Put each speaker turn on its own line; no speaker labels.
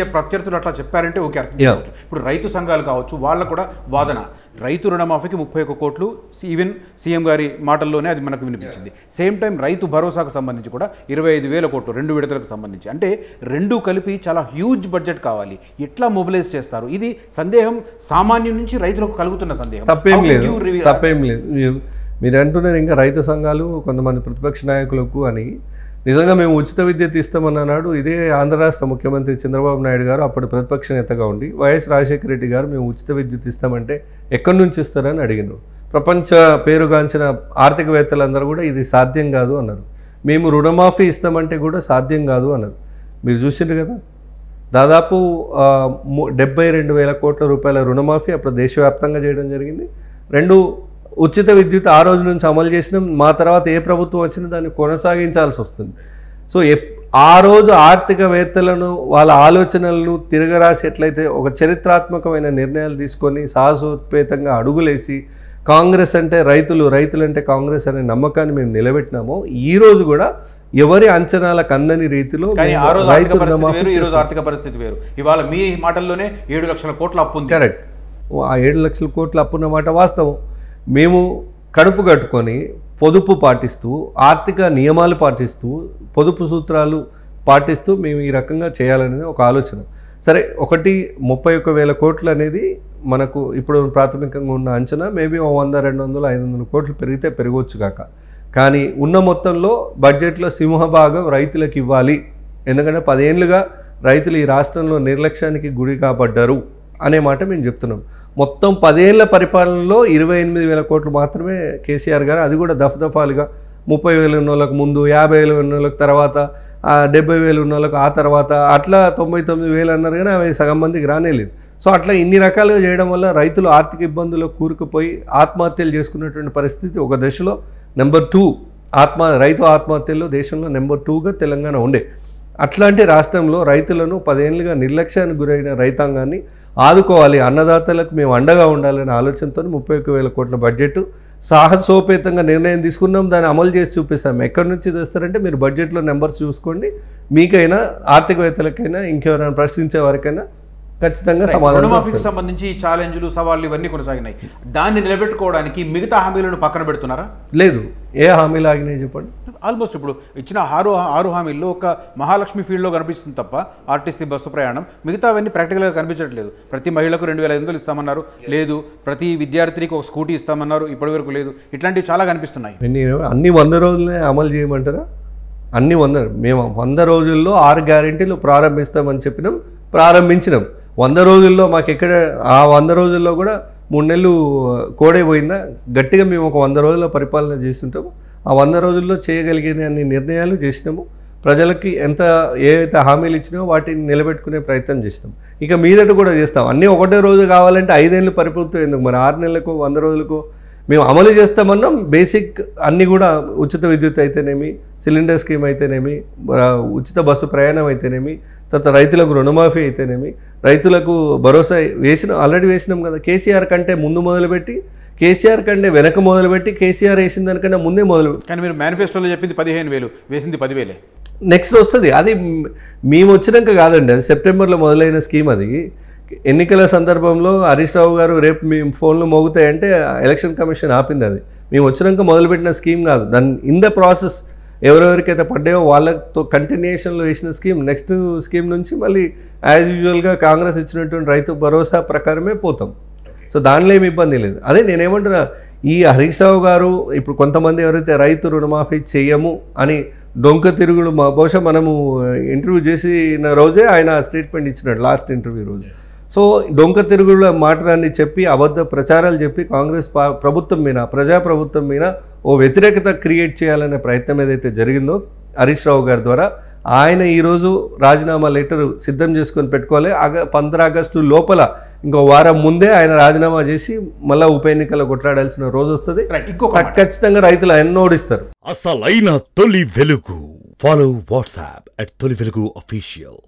రాజకీయ ప్రత్యర్థులు అట్లా చెప్పారంటే ఓకే అర్థం
Yeah.
చేసుకోవచ్చు. ఇప్పుడు రైతు సంఘాలు కావచ్చు వాళ్ళకు కూడా వాదన రైతు రుణమాఫీకి ముప్పై ఒక్క కోట్లు ఈవెన్ సీఎం గారి మాటల్లోనే అది మనకు వినిపించింది సేమ్ టైం రైతు భరోసాకు సంబంధించి కూడా ఇరవై ఐదు వేల కోట్లు రెండు విడతలకు సంబంధించి అంటే రెండు కలిపి చాలా హ్యూజ్ బడ్జెట్ కావాలి ఎట్లా మొబిలైజ్ చేస్తారు ఇది సందేహం సామాన్యం నుంచి రైతులకు కలుగుతున్న సందేహం
తప్పేం
How can
లేదు
you re-
తప్పేం లేదు మీరు- మీరు అంటున్నారు ఇంకా రైతు సంఘాలు కొంతమంది ప్రతిపక్ష నాయకులకు అని నిజంగా మేము ఉచిత విద్యుత్ ఇస్తామన్నాడు ఇదే ఆంధ్ర రాష్ట్ర ముఖ్యమంత్రి చంద్రబాబు నాయుడు గారు అప్పటి ప్రతిపక్ష నేతగా ఉండి వైఎస్ రాజశేఖర రెడ్డి గారు మేము ఉచిత విద్యుత్ ఇస్తామంటే ఎక్కడి నుంచి ఇస్తారని అడిగినారు ప్రపంచ పేరుగాంచిన ఆర్థికవేత్తలందరూ కూడా ఇది సాధ్యం కాదు అన్నారు మేము రుణమాఫీ ఇస్తామంటే కూడా సాధ్యం కాదు అన్నారు మీరు చూసిండ్రు కదా దాదాపు ఆ, ము- డెబ్బై రెండు వేల కోట్ల రూపాయల రుణమాఫీ అప్పుడు దేశవ్యాప్తంగా చేయడం జరిగింది రెండు ఉచిత విద్యుత్ ఆ రోజు నుంచి అమలు చేసినాం మా తర్వాత ఏ ప్రభుత్వం వచ్చినా దాన్ని కొనసాగించాల్సి వస్తుంది సో ఎప్- ఆ రోజు ఆర్థికవేత్తలను వాళ్ళ ఆలోచనలను తిరగరాసి ఎట్లయితే ఒక చరిత్రాత్మకమైన నిర్ణయాలు తీసుకొని సాహసోత్పేతంగా అడుగులేసి కాంగ్రెస్ అంటే రైతులు రైతులు అంటే కాంగ్రెస్ అనే నమ్మకాన్ని మేము నిలబెట్టినామో ఈ రోజు కూడా ఎవరి అంచనాలకు అందని రీతిలో
కానీ ఆ
మేము
రోజు
రైతు
ఆర్థిక పరిస్థితి
రుణమాఫీ
వేరు ఈ రోజు
చేస్తాం.
ఆర్థిక పరిస్థితి వేరు ఇవాళ మీ మాటల్లోనే ఏడు లక్షల కోట్ల అప్పు ఉంది
కరెక్ట్ ఆ ఏడు లక్షల కోట్ల అప్పున్న మాట వాస్తవం మేము కడుపు కట్టుకొని పొదుపు పాటిస్తూ ఆర్థిక నియమాలు పాటిస్తూ పొదుపు సూత్రాలు పాటిస్తూ మేము ఈ రకంగా చేయాలనేది ఒక ఆలోచన సరే ఒకటి ముప్పై ఒక్క వేల కోట్లు అనేది మనకు ఇప్పుడు ప్రాథమికంగా ఉన్న అంచనా మేబీ ఓ వంద రెండు వందలు ఐదు వందల కోట్లు పెరిగితే పెరగవచ్చు కాక కానీ ఉన్న మొత్తంలో బడ్జెట్లో సింహభాగం రైతులకు ఇవ్వాలి ఎందుకంటే పదేళ్లుగా రైతులు ఈ రాష్ట్రంలో నిర్లక్ష్యానికి గురి కాబడ్డారు అనే మాట మేము చెప్తున్నాం మొత్తం పదేళ్ల పరిపాలనలో ఇరవై ఎనిమిది వేల కోట్లు మాత్రమే కేసీఆర్ గారు అది కూడా దఫదఫాలుగా ముప్పై వేలు ఉన్న వాళ్ళకి ముందు యాభై వేలు ఉన్న వాళ్ళకి తర్వాత ఆ డెబ్బై వేలు ఉన్న వాళ్ళకి ఆ తర్వాత అట్లా తొంభై తొమ్మిది వేలు అన్నారు కానీ అవి సగం మందికి రానేలేదు సో అట్లా ఇన్ని రకాలుగా చేయడం వల్ల రైతులు ఆర్థిక ఇబ్బందుల్లో కూరుకుపోయి ఆత్మహత్యలు చేసుకున్నటువంటి పరిస్థితి ఒక దశలో నెంబర్ టూ ఆత్మ రైతు ఆత్మహత్యల్లో దేశంలో నెంబర్ టూగా తెలంగాణ ఉండే అట్లాంటి రాష్ట్రంలో రైతులను పదేళ్లుగా నిర్లక్ష్యానికి గురైన రైతాంగాన్ని ఆదుకోవాలి అన్నదాతలకు మేము అండగా ఉండాలనే ఆలోచనతో ముప్పై ఒక్క వేల కోట్ల బడ్జెట్ సాహసోపేతంగా నిర్ణయం తీసుకున్నాం దాన్ని అమలు చేసి చూపిస్తాం ఎక్కడి నుంచి తెస్తారంటే మీరు బడ్జెట్లో నెంబర్స్ చూసుకోండి మీకైనా ఆర్థికవేత్తలకైనా ఇంకెవరైనా ప్రశ్నించే వారికైనా ఖచ్చితంగా సమాధానం
రుణమాఫీకి సంబంధించి ఈ ఛాలెంజ్లు సవాళ్ళు ఇవన్నీ కొనసాగినాయి దాన్ని నిలబెట్టుకోవడానికి మిగతా హామీలను పక్కన పెడుతున్నారా
లేదు ఏ హామీలు ఆగినాయి చెప్పండి
ఆల్మోస్ట్ ఇప్పుడు ఇచ్చిన ఆరు ఆరు హామీల్లో ఒక మహాలక్ష్మి ఫీల్డ్లో కనిపిస్తుంది తప్ప ఆర్టీసీ బస్సు ప్రయాణం మిగతా అవన్నీ ప్రాక్టికల్గా కనిపించట్లేదు ప్రతి మహిళకు రెండు వేల ఐదు వందలు ఇస్తామన్నారు లేదు ప్రతి విద్యార్థినికి ఒక స్కూటీ ఇస్తామన్నారు ఇప్పటివరకు లేదు ఇట్లాంటివి చాలా కనిపిస్తున్నాయి
నేను అన్ని వంద రోజులనే అమలు చేయమంటారా అన్ని వంద మేము వంద రోజుల్లో ఆరు గ్యారెంటీలు ప్రారంభిస్తామని చెప్పినాం ప్రారంభించినాం వంద రోజుల్లో మాకు ఎక్కడ ఆ వంద రోజుల్లో కూడా మూడు నెలలు కోడే పోయిందా గట్టిగా మేము ఒక వంద రోజుల పరిపాలన చేస్తుంటాము ఆ వంద రోజుల్లో చేయగలిగిన అన్ని నిర్ణయాలు చేసినాము ప్రజలకి ఎంత ఏదైతే హామీలు ఇచ్చినామో వాటిని నిలబెట్టుకునే ప్రయత్నం చేసినాం ఇక మీదట కూడా చేస్తాం అన్నీ ఒకటే రోజు కావాలంటే ఐదేళ్ళు పరిపూర్తి ఎందుకు మరి ఆరు నెలలకు వంద రోజులకు మేము అమలు చేస్తామన్నాం బేసిక్ అన్నీ కూడా ఉచిత విద్యుత్ అయితేనేమి సిలిండర్ స్కీమ్ అయితేనేమి ఆ, ఉచిత బస్సు ప్రయాణం అయితేనేమి తర్వాత రైతులకు రుణమాఫీ అయితేనేమి రైతులకు భరోసా వేసిన ఆల్రెడీ వేసినాం కదా కేసీఆర్ కంటే ముందు మొదలుపెట్టి కేసీఆర్ కంటే వెనక మొదలుపెట్టి కేసీఆర్ వేసిన దానికన్నా ముందే మొదలు
కానీ మీరు మేనిఫెస్టోలో చెప్పింది పదిహేను వేలు వేసింది పదివేలే
నెక్స్ట్ వస్తుంది అది మ్- మేము వచ్చినాక కాదండి అది సెప్టెంబర్లో మొదలైన స్కీమ్ అది ఎన్నికల సందర్భంలో హరీష్ రావు గారు రేపు మీ ఫోన్లు మోగుతాయంటే ఎలక్షన్ కమిషన్ ఆపింది అది మేము వచ్చినాక మొదలుపెట్టిన స్కీమ్ కాదు దాని ఇన్ ద ప్రాసెస్ ఎవరెవరికైతే పడ్డాయో వాళ్ళతో కంటిన్యూషన్లో వేసిన స్కీమ్ నెక్స్ట్ స్కీమ్ నుంచి మళ్ళీ యాజ్ యూజువల్గా కాంగ్రెస్ ఇచ్చినటువంటి రైతు భరోసా ప్రకారమే పోతాం సో దానిలో ఏమి ఇబ్బంది లేదు అదే నేనేమంటున్నా ఈ హరీష్ రావు గారు ఇప్పుడు కొంతమంది ఎవరైతే రైతు రుణమాఫీ చేయము అని డొంక తిరుగుడు మా బహుశా మనము ఇంటర్వ్యూ చేసిన రోజే ఆయన స్టేట్మెంట్ ఇచ్చినాడు లాస్ట్ ఇంటర్వ్యూ రోజు సో డొంక తిరుగుడుల మాటలన్నీ చెప్పి అబద్ధ ప్రచారాలు చెప్పి కాంగ్రెస్ పా- ప్రభుత్వం మీద ప్రజా ప్రభుత్వం మీద ఓ వ్యతిరేకత క్రియేట్ చేయాలనే ప్రయత్నం ఏదైతే జరిగిందో హరీష్ రావు గారి ద్వారా ఆయన ఈరోజు రాజీనామా లెటర్ సిద్ధం చేసుకొని పెట్టుకోవాలి ఆగ పంద్ర ఆగస్టు లోపల ఇంకో వారం ముందే ఆయన రాజీనామా చేసి మళ్ళీ ఉప ఎన్నికల్లో కొట్లాడాల్సిన రోజు వస్తుంది
రైట్ ఇంకొక మాట.
ఖచ్చితంగా రైతులు ఆయన ఓడిస్తారు
అసలైన తొలి వెలుగు ఫాలో వాట్సాప్ అట్ తొలి వెలుగు అఫీషియల్